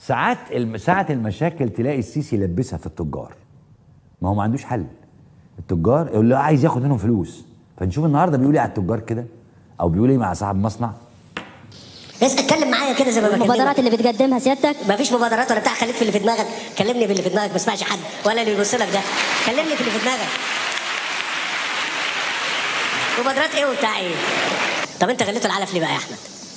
ساعات الم... ساعة المشاكل تلاقي السيسي يلبسها في التجار ما هو ما عندوش حل التجار يقول له عايز ياخد منهم فلوس فنشوف النهارده بيقول ايه على التجار كده او بيقول ايه مع صاحب مصنع بس اتكلم معايا كده زي ما بكلمك المبادرات اللي بتقدمها سيادتك مفيش مبادرات ولا بتاع خليك في اللي في دماغك كلمني باللي في دماغك ما اسمعش حد ولا اللي يبص لك ده كلمني في اللي في دماغك مبادرات ايه وبتاع ايه طب انت غليته العلف ليه بقى يا احمد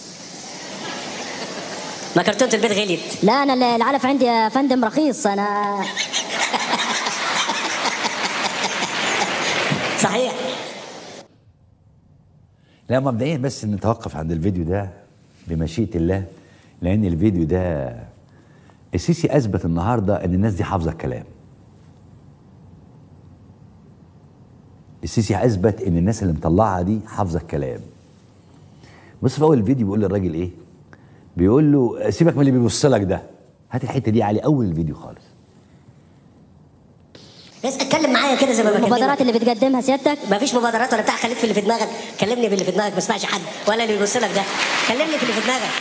ما كرتونه البيت غليت لا انا العلف عندي يا فندم رخيص انا صحيح لا مبدئيا بس نتوقف عند الفيديو ده بمشيئة الله لأن الفيديو ده السيسي أثبت النهاردة إن الناس دي حافظة الكلام السيسي أثبت إن الناس اللي مطلعها دي حافظة الكلام بص في أول الفيديو بيقول للراجل إيه بيقول له سيبك من اللي بيبص لك ده هات الحتة دي على أول الفيديو خالص بس اتكلم معايا كده زي ما بكلمك المبادرات اللي بتقدمها سيادتك مفيش مبادرات ولا بتاع خليك في اللي في دماغك كلمني باللي في دماغك ما اسمعش حد ولا اللي يبص لك ده كلمني في اللي في دماغك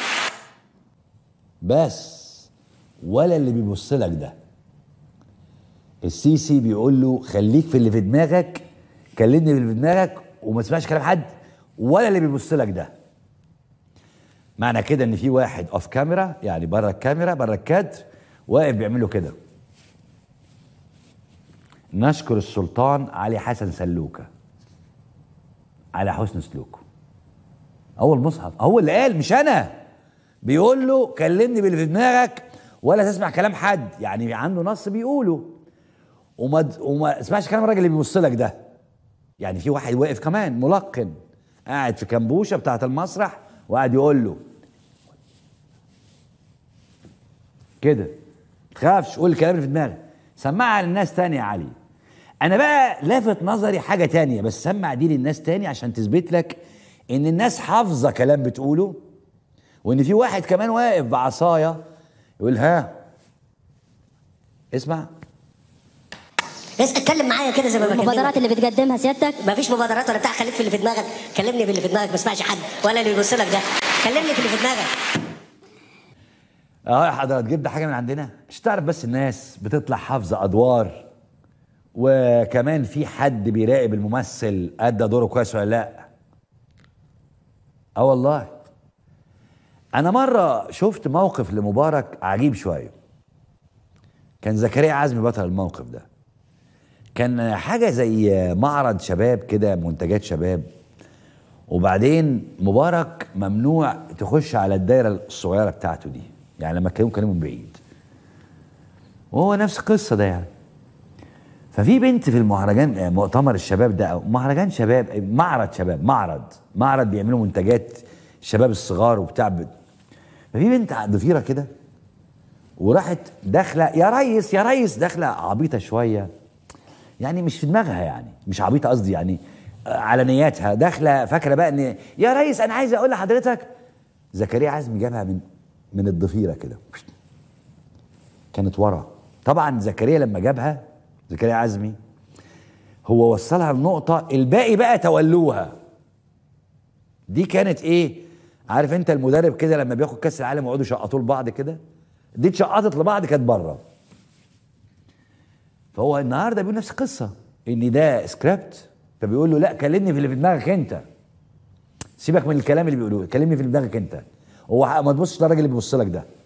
بس ولا اللي بيبص لك ده السيسي بيقول له خليك في اللي في دماغك كلمني باللي في دماغك وما تسمعش كلام حد ولا اللي بيبص لك ده معنى كده ان في واحد اوف كاميرا يعني بره الكاميرا بره الكادر واقف بيعمل له كده نشكر السلطان علي حسن سلوكه على حسن سلوكه هو المصحف هو اللي قال مش انا بيقول له كلمني باللي في دماغك ولا تسمع كلام حد يعني عنده نص بيقوله وما وما اسمعش كلام الراجل اللي بيبص لك ده يعني في واحد واقف كمان ملقن قاعد في كمبوشه بتاعه المسرح وقاعد يقول له كده تخافش قول الكلام اللي في دماغك سمعها للناس تاني يا علي انا بقى لافت نظري حاجه تانية بس سمع دي للناس تاني عشان تثبت لك ان الناس حافظه كلام بتقوله وان في واحد كمان واقف بعصايه يقول ها اسمع بس اتكلم معايا كده زي ما بكلمك المبادرات اللي بتقدمها سيادتك مفيش مبادرات ولا بتاع خليك في اللي في دماغك كلمني باللي في دماغك ما اسمعش حد ولا اللي يبص لك ده كلمني في اللي في دماغك اه يا حضرات جبت حاجه من عندنا مش تعرف بس الناس بتطلع حافظه ادوار وكمان في حد بيراقب الممثل ادى دوره كويس ولا لا اه والله انا مره شفت موقف لمبارك عجيب شويه كان زكريا عزمي بطل الموقف ده كان حاجه زي معرض شباب كده منتجات شباب وبعدين مبارك ممنوع تخش على الدايره الصغيره بتاعته دي يعني لما كانوا كلامه من بعيد وهو نفس القصه ده يعني ففي بنت في المهرجان مؤتمر الشباب ده او مهرجان شباب معرض شباب معرض معرض بيعملوا منتجات الشباب الصغار وبتاع ب- ففي بنت ضفيره كده وراحت داخله يا ريس يا ريس داخله عبيطه شويه يعني مش في دماغها يعني مش عبيطه قصدي يعني آه، على نياتها داخله فاكره بقى ان يا ريس انا عايز اقول لحضرتك زكريا عزمي جابها من من الضفيره كده كانت ورا طبعا زكريا لما جابها زكريا عزمي هو وصلها لنقطة الباقي بقى تولوها دي كانت ايه عارف انت المدرب كده لما بياخد كاس العالم ويقعدوا يشقطوا لبعض كده دي اتشقطت لبعض كانت بره فهو النهارده بيقول نفس القصه ان ده سكريبت فبيقول له لا كلمني في اللي في دماغك انت سيبك من الكلام اللي بيقولوه كلمني في اللي في دماغك انت هو ما تبصش للراجل اللي بيبص لك ده